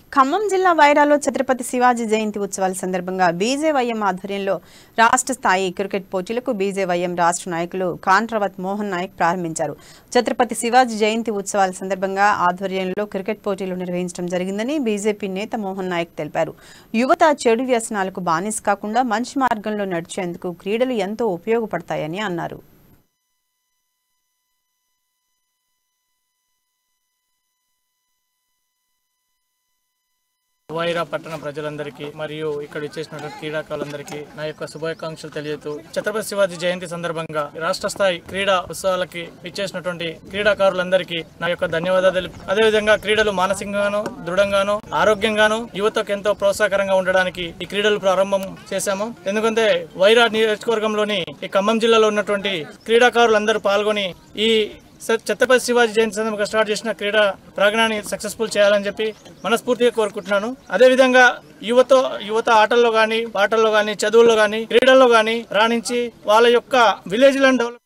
ఖమ్మం జిల్లా వైరాలో ఛత్రపతి శివాజీ జయంతి ఉత్సవాల సందర్భంగా బీజేవైఎం ఆధ్వర్యంలో రాష్ట్ర స్థాయి క్రికెట్ పోటీలకు బీజేవైఎం రాష్ట్ర నాయకులు కాంట్రవత్ మోహన్ నాయక్ ప్రారంభించారు ఛత్రపతి శివాజీ జయంతి ఉత్సవాల సందర్భంగా ఆధ్వర్యంలో క్రికెట్ పోటీలు నిర్వహించడం జరిగిందని బీజేపీ నేత మోహన్ నాయక్ తెలిపారు యువత చెడు వ్యసనాలకు బానిస కాకుండా మంచి మార్గంలో నడిచేందుకు క్రీడలు ఎంతో ఉపయోగపడతాయని అన్నారు వైరా పట్టణ ప్రజలందరికీ మరియు ఇక్కడ ఇచ్చేసినటువంటి క్రీడాకారులందరికీ నా యొక్క శుభాకాంక్షలు తెలియజేస్తూ ఛత్రపతి శివాజీ జయంతి సందర్భంగా రాష్ట్ర స్థాయి క్రీడా ఉత్సవాలకి ఇచ్చేసినటువంటి క్రీడాకారులందరికీ నా యొక్క ధన్యవాదాలు తెలుపు అదేవిధంగా క్రీడలు మానసికంగాను దృఢంగాను ఆరోగ్యంగాను యువతకు ఎంతో ప్రోత్సాహకరంగా ఉండడానికి ఈ క్రీడలు ప్రారంభం చేశాము ఎందుకంటే వైరా నియోజకవర్గంలోని ఈ ఖమ్మం జిల్లాలో ఉన్నటువంటి క్రీడాకారులందరూ పాల్గొని ఈ స- ఛత్రపతి శివాజీ జయంతి సందర్భంగా స్టార్ట్ చేసిన క్రీడా ప్రాంగణాన్ని సక్సెస్ఫుల్ చేయాలని చెప్పి మనస్ఫూర్తిగా కోరుకుంటున్నాను అదేవిధంగా యువత యువత ఆటల్లో కానీ పాటల్లో కానీ చదువుల్లో కానీ క్రీడల్లో కానీ రాణించి వాళ్ళ యొక్క విలేజ్లను డెవలప్